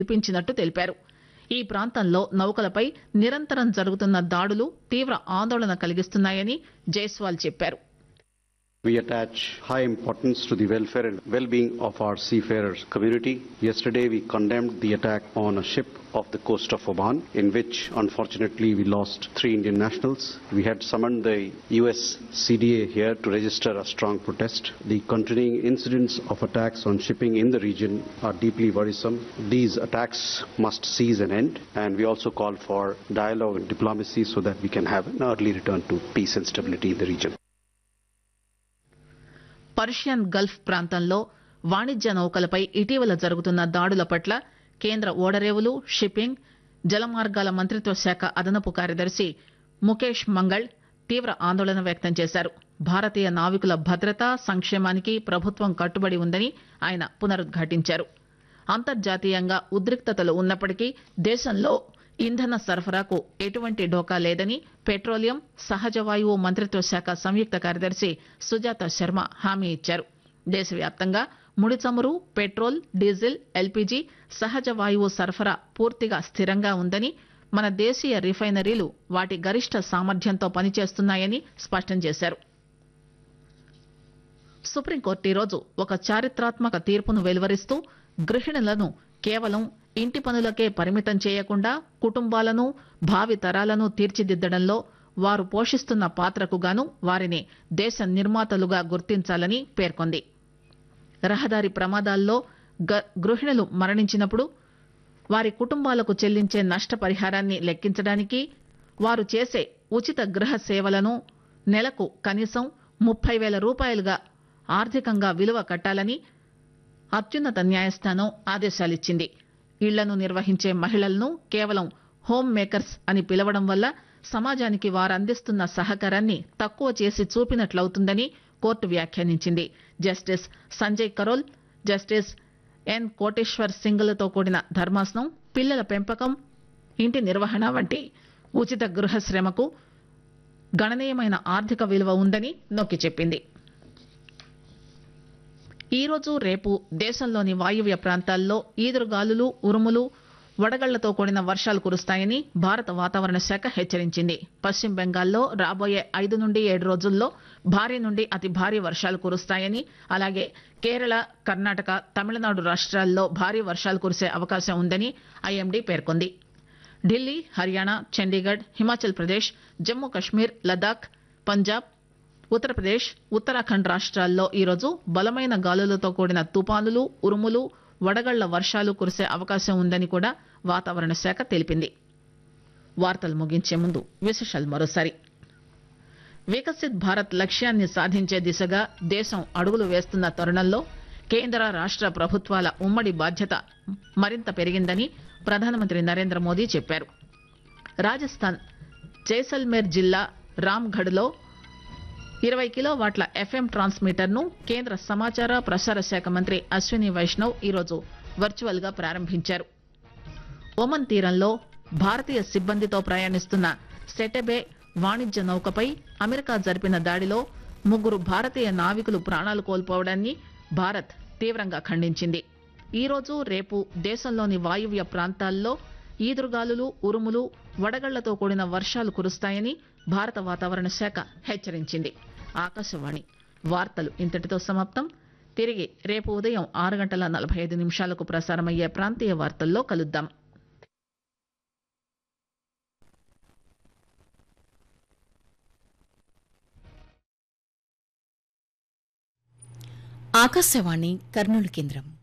కల్పించినట్టు తెలిపారు ఈ ప్రాంతంలో నౌకలపై నిరంతరం జరుగుతున్న దాడులు తీవ్ర ఆందోళన కలిగిస్తున్నాయని జైస్వాల్ చెప్పారు We attach high importance to the welfare and well-being of our seafarers community. Yesterday, we condemned the attack on a ship off the coast of Oman, in which unfortunately we lost three Indian nationals. We had summoned the US CDA here to register a strong protest. The continuing incidents of attacks on shipping in the region are deeply worrisome. These attacks must cease and end, and we also call for dialogue and diplomacy so that we can have an early return to peace and stability in the region. Persian Gulf ప్రాంతంలో వాణిజ్య నౌకలపై ఇటీవల జరుగుతున్న దాడుల పట్ల కేంద్ర ఓడరేవులు shipping జలమార్గాల మంత్రిత్వ శాఖ అదనపు కార్యదర్శి ముఖేష్ మంగళ్ తీవ్ర ఆందోళన వ్యక్తం చేశారు భారతీయ నావికుల భద్రత సంక్షేమానికి ప్రభుత్వం కట్టుబడి ఉందని ఆయన పునరుద్ఘాటించారు అంతర్జాతీయంగా ఉద్రిక్తతలు ఉన్నప్పటికీ దేశంలో ఇంధన సరఫరాకు ఎటువంటి డోకా లేదని పెట్రోలియం సహజ వాయువు మంత్రిత్వ శాఖ సంయుక్త కార్యదర్శి సుజాత శర్మ హామీ ఇచ్చారు దేశవ్యాప్తంగా ముడి చమురు పెట్రోల్ డీజిల్ ఎల్పీజీ సహజ వాయువు సరఫరా పూర్తిగా స్థిరంగా ఉందని మన దేశీయ రిఫైనరీలు వాటి గరిష్ట సామర్థ్యంతో పనిచేస్తున్నాయని స్పష్టం చేశారు సుప్రీంకోర్టు ఈరోజు ఒక చారిత్రాత్మక తీర్పును వెలువరిస్తూ గృహిణులను కేవలం ఇంటి పనులకే పరిమితం చేయకుండా కుటుంబాలను భావి తరాలను తీర్చిదిద్దడంలో వారు పోషిస్తున్న పాత్రకు గాను వారిని దేశ నిర్మాతలుగా గుర్తించాలని పేర్కొంది రహదారి ప్రమాదాల్లో గ- గృహిణులు మరణించినప్పుడు వారి కుటుంబాలకు చెల్లించే నష్టపరిహారాన్ని లెక్కించడానికి వారు చేసే ఉచిత గృహ సేవలను నెలకు కనీసం ముప్పై వేల రూపాయలుగా ఆర్థికంగా విలువ కట్టాలని అత్యున్నత న్యాయస్థానం ఆదేశాలిచ్చింది ఇళ్లను నిర్వహించే మహిళలను కేవలం హోమ్ మేకర్స్ అని పిలవడం వల్ల సమాజానికి వారందిస్తున్న సహకారాన్ని తక్కువ చేసి చూపినట్లవుతుందని కోర్టు వ్యాఖ్యానించింది justice Sanjay Karol justice N Kotiswar సింగ్లతో కూడిన ధర్మాసనం పిల్లల పెంపకం ఇంటి నిర్వహణ వంటి ఉచిత గృహ శ్రమకు గణనీయమైన ఆర్థిక విలువ ఉందని నొక్కి చెప్పింది ఈ రోజు రేపు దేశంలోని వాయువ్య ప్రాంతాల్లో ఈదురుగాలులు ఉరుములు వడగళ్లతో కూడిన వర్షాలు కురుస్తాయని భారత వాతావరణ శాఖ హెచ్చరించింది పశ్చిమ బెంగాల్లో రాబోయే ఐదు నుండి ఏడు రోజుల్లో భారీ నుండి అతి భారీ వర్షాలు కురుస్తాయని అలాగే కేరళ కర్ణాటక తమిళనాడు రాష్ట్రాల్లో భారీ వర్షాలు కురిసే అవకాశం ఉందని ఐఎండీ పేర్కొంది ఢిల్లీ హర్యానా చండీగఢ్ హిమాచల్ ప్రదేశ్ జమ్మూ కశ్మీర్ లదాఖ్ పంజాబ్ ఉత్తరప్రదేశ్ ఉత్తరాఖండ్ రాష్ట్రాల్లో ఈరోజు బలమైన గాలులతో కూడిన తుపానులు ఉరుములు వడగళ్ల వర్షాలు కురిసే అవకాశం ఉందని కూడా వాతావరణ శాఖ తెలిపింది వార్తలు ముగించే ముందు విశేషాలు మరోసారి వికసిత్ భారత్ లక్ష్యాన్ని సాధించే దిశగా దేశం అడుగులు వేస్తున్న తరుణంలో కేంద్ర రాష్ట్ర ప్రభుత్వాల ఉమ్మడి బాధ్యత మరింత పెరిగిందని ప్రధానమంత్రి నరేంద్ర మోదీ చెప్పారు రాజస్థాన్ జైసల్మేర్ జిల్లా రామ్గఢ్లో ఇరవై కిలోవాట్ల ఎఫ్ఎం ట్రాన్స్మిటర్ ను కేంద్ర సమాచార ప్రసార శాఖ మంత్రి అశ్విని వైష్ణవ్ ఈరోజు వర్చువల్ గా ప్రారంభించారు ఒమన్ తీరంలో భారతీయ సిబ్బందితో ప్రయాణిస్తున్న సెటెబే వాణిజ్య నౌకపై అమెరికా జరిపిన దాడిలో ముగ్గురు భారతీయ నావికులు ప్రాణాలు కోల్పోవడాన్ని భారత్ తీవ్రంగా ఖండించింది ఈ రోజు రేపు దేశంలోని వాయువ్య ప్రాంతాల్లో ఈదురుగాలులు ఉరుములు వడగళ్లతో కూడిన వర్షాలు కురుస్తాయని భారత వాతావరణ శాఖ హెచ్చరించింది ఆకాశవాణి వార్తలు ఇంతటితో సమాప్తం తిరిగి రేపు ఉదయం ఆరు గంటల నలభై ఐదు నిమిషాలకు ప్రసారమయ్యే ప్రాంతీయ వార్తల్లో కలుద్దాం ఆకాశవాణి కర్నూలు కేంద్రం